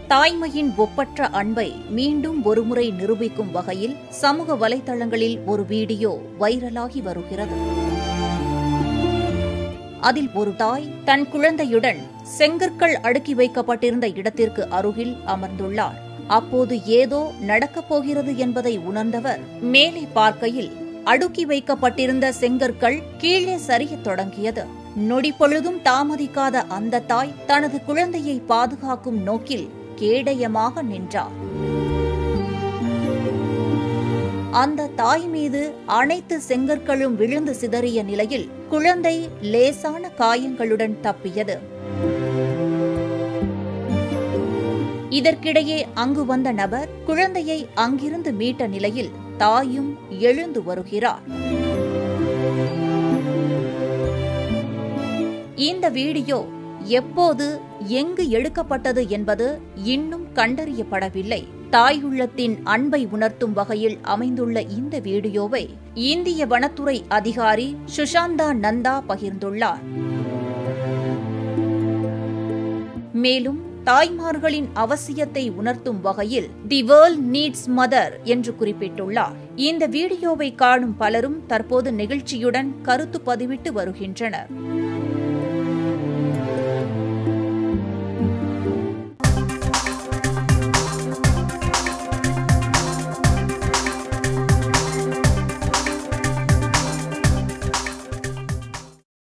தாய்மையின் ஒப்பற்ற அன்பை மீண்டும் ஒருமுறை நிரூபிக்கும் வகையில் சமூக வலைதளங்களில் ஒரு வீடியோ வைரலாகி வருகிறது அதில் ஒரு தாய் தன் குழந்தையுடன் செங்கற்கள் அடுக்கி வைக்கப்பட்டிருந்த இடத்திற்கு அருகில் அமர்ந்துள்ளார் அப்போது ஏதோ நடக்கப் போகிறது என்பதை உணர்ந்தவர் மேலே பார்க்கையில் அடுக்கி வைக்கப்பட்டிருந்த செங்கற்கள் கீழே சரியத் தொடங்கியது நொடிப்பொழுதும் தாமதிக்காத அந்த தாய் தனது குழந்தையை பாதுகாக்கும் நோக்கில் கேடயமாக நின்றார் அந்த தாய் மீது அனைத்து செங்கற்களும் விழுந்து சிதறிய நிலையில் குழந்தை லேசான காயங்களுடன் தப்பியது இதற்கிடையே அங்கு வந்த நபர் குழந்தையை அங்கிருந்து மீட்ட நிலையில் தாயும் எழுந்து வருகிறார் இந்த வீடியோ எப்போது எங்கு எடுக்கப்பட்டது என்பது இன்னும் கண்டறியப்படவில்லை தாயுள்ளத்தின் அன்பை உணர்த்தும் வகையில் அமைந்துள்ள இந்த வீடியோவை இந்திய வனத்துறை அதிகாரி சுஷாந்தா நந்தா பகிர்ந்துள்ளார் மேலும் தாய்மார்களின் அவசியத்தை உணர்த்தும் வகையில் தி வேர்ல்ட் நீட்ஸ் மதர் என்று குறிப்பிட்டுள்ளார் இந்த வீடியோவை காணும் பலரும் தற்போது நெகிழ்ச்சியுடன் கருத்து பதிவிட்டு வருகின்றனர்